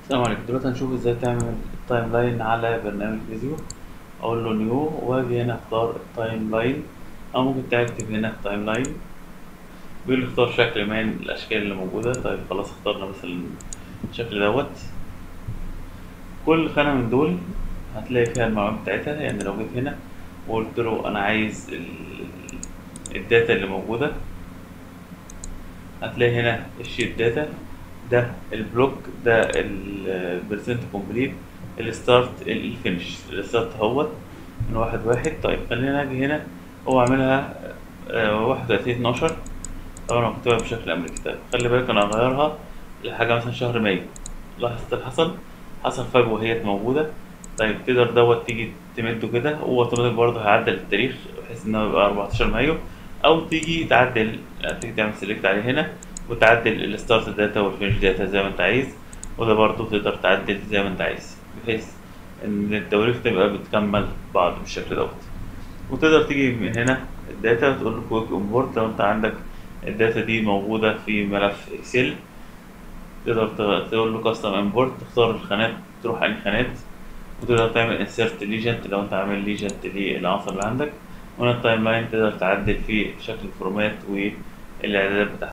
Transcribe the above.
السلام عليكم دلوقتي هنشوف ازاي تعمل تايم لاين على برنامج فيديو اقول له نيو واجي هنا اختار التايم لاين او ممكن تكتب هنا تايم لاين بيقول لي اختار شكل من الاشكال اللي موجوده طيب خلاص اخترنا مثلا الشكل دوت كل خانه من دول هتلاقي فيها المعلومات بتاعتها يعني لو جيت هنا وقلت له انا عايز ال- الداتا اللي موجوده هتلاقي هنا الشيت داتا ده البلوك ده البرسنت كومبليت الستارت الفينش الستارت اهوت من واحد واحد طيب خلينا اجي هنا هو عاملها واحد وتلاتين اتناشر طبعا انا كاتبها بشكل امريكي طيب خلي بالك انا هغيرها لحاجة مثلا شهر مايو لاحظت اللي حصل حصل فجوة هي موجودة طيب تقدر دوت تيجي تمده كده هو اوتوماتيك برضه هيعدل التاريخ بحيث ان هو يبقى 14 مايو او تيجي تعدل تيجي تعمل سيلكت عليه هنا وتعدل الستارت داتا والفينش داتا زي ما انت عايز وده برضه تقدر تعدل زي ما انت عايز بحيث ان التواريخ تبقى بتكمل بعض بالشكل دوت وتقدر تيجي من هنا الداتا وتقول له كويك امبورت لو انت عندك الداتا دي موجودة في ملف اكسل تقدر تقول له كاستم امبورت تختار الخانات تروح على الخانات وتقدر تعمل انسيرت ليجنت لو انت عامل ليجنت للعناصر اللي عندك وهنا التايم لاين تقدر تعدل فيه شكل الفورمات والاعدادات بتاعته